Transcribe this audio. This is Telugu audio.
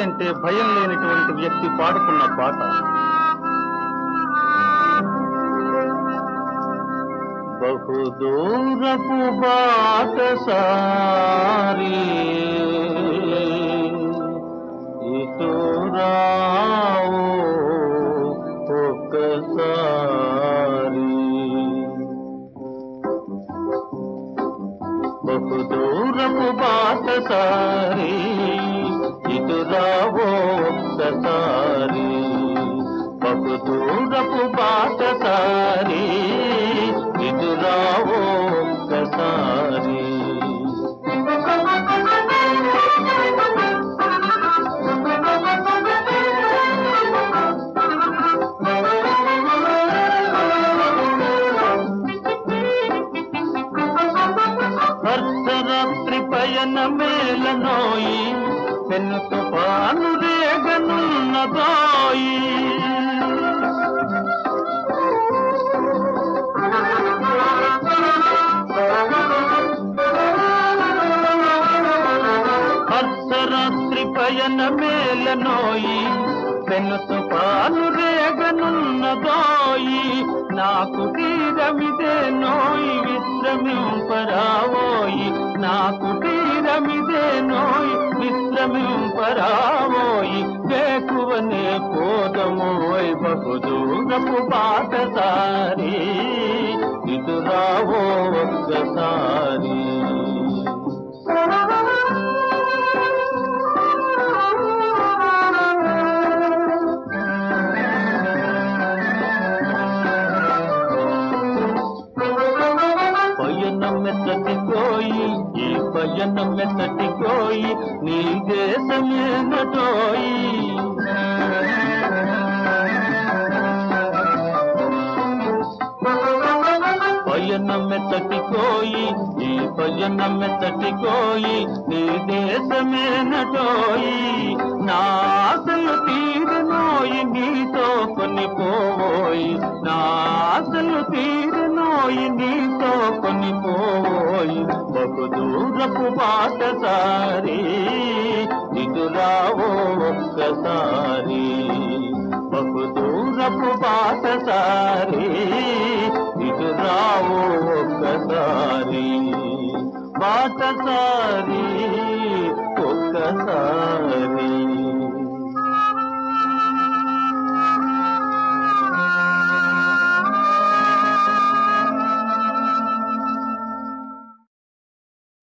అంటే భయం లేనటువంటి వ్యక్తి పాడుకున్న పాట బహుదూరపు బాట సారి ఇటు రావు ఒక్కసారి బహుదూరపు బాట సారి ఇటు రావో ఒక్కసారి బహుదూరపు బాట సారి ఇటు రావో ఒక్కసారి అర్ధరాత్రి పయన మేలనోయి పెన్ను తుఫాను రేగనున్నదోయి అర్ధరాత్రి పయన మేలనోయి పెన్ను తుఫాను రేగనున్నదోయి నాకు తీరమిదే నోయి విశ్రమింపరావోయి నాకు తీరమిదే నోయి విశ్రమింపరావోయి వేకువనే పోదమోయ్ బహుదూరపు బాట సారి ఇటు రావో ఒక్కసారి పయనం మెత్తటికోయి ఈ పయనం మెత్తటికోయి నీ దేశమేనటోయి పయనం మెత్తటికోయి ఈ పయనం మెత్తటికోయి నీ దేశమేనటోయి నా ఆశలు తీరనోయి నీతో కొని పోవోయి నా ఆశలు తీరనోయి నీతో కొని పోవోయి బహు దూరపు బాట సారి ఇటు రావో ఒక్కసారి బహు దూరపు బాట సారి ఇటు రావో ఒక్కసారి బాట సారి ఒక్కసారి